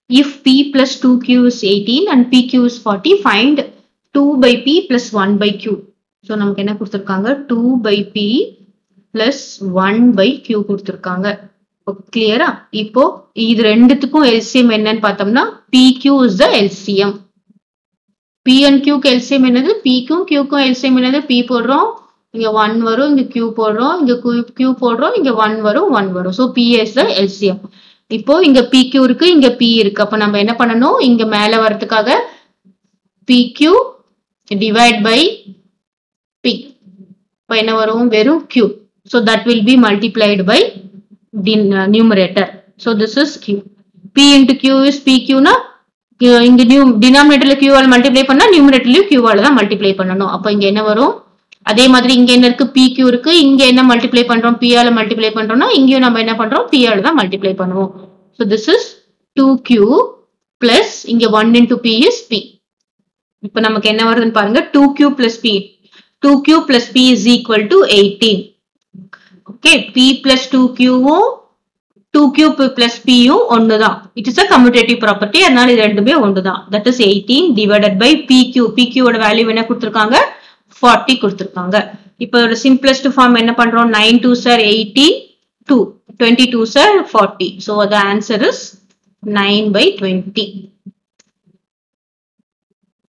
if p plus 2q is 18 and pq is 40 find 2 by p plus 1 by q so நமக்கு என்ன கொடுத்துருக்காங்க 2 by p plus 1 by q கொடுத்துருக்காங்க கிளியரா இப்போ இது ரெண்டுத்துக்கும் எல்சிஎம் என்னன்னு பார்த்தோம்னா pq is the LCM p and q க்கு எல்சிஎம் என்னது p க்கும் q க்கும் எல்சிஎம் என்னது p போடுறோம் இங்க 1 வரும் இங்க q போடுறோம் இங்க q போடுறோம் இங்க 1 வரும் 1 வரும் so p is the LCM இப்போ இங்க PQ இருக்கு இங்க P இருக்கு அப்ப நம்ம என்ன பண்ணணும் இங்க மேல வரதுக்காக PQ டிவைட் பை P இப்போ என்ன வரும் வெறும் Q so that will be multiplied by numerator so this is Q P into Q is PQ னா இங்க நியூ டினாமினேட்டர்ல Q ஆல் மல்டிப்ளை பண்ணா நியூமரேட்டர்லயும் Q ஆல தான் மல்டிப்ளை பண்ணணும் அப்ப இங்க என்ன வரும் அதே மாதிரி இங்க என்ன இருக்கு PQ இருக்கு இங்க என்ன மல்டிப்ளை பண்றோம் P ஆல மல்டிப்ளை பண்றோம்னா இங்கேயும் நம்ம என்ன பண்றோம் P ஆல தான் மல்டிப்ளை பண்ணுவோம் so this is 2Q plus இங்க 1 into P is P இப்போ நமக்கு என்ன வருதுன்னு பாருங்க 2Q plus P 2Q plus P is equal to 18 okay P plus 2Q வும் 2Q plus P யும் ஒண்ணுதான் it is a commutative property அதனால இது ரெண்டுமே ஒண்ணுதான் that is 18 divided by PQ PQ ஓட வேல்யூ என்ன கொடுத்திருக்காங்க 40 கொடுத்திருக்காங்க இப்போ ஒரு சிம்பிளஸ்ட் ஃபார்ம் என்ன பண்றோம் 9 2 sir 80 2 22 sir 40 so the answer is 9 by 20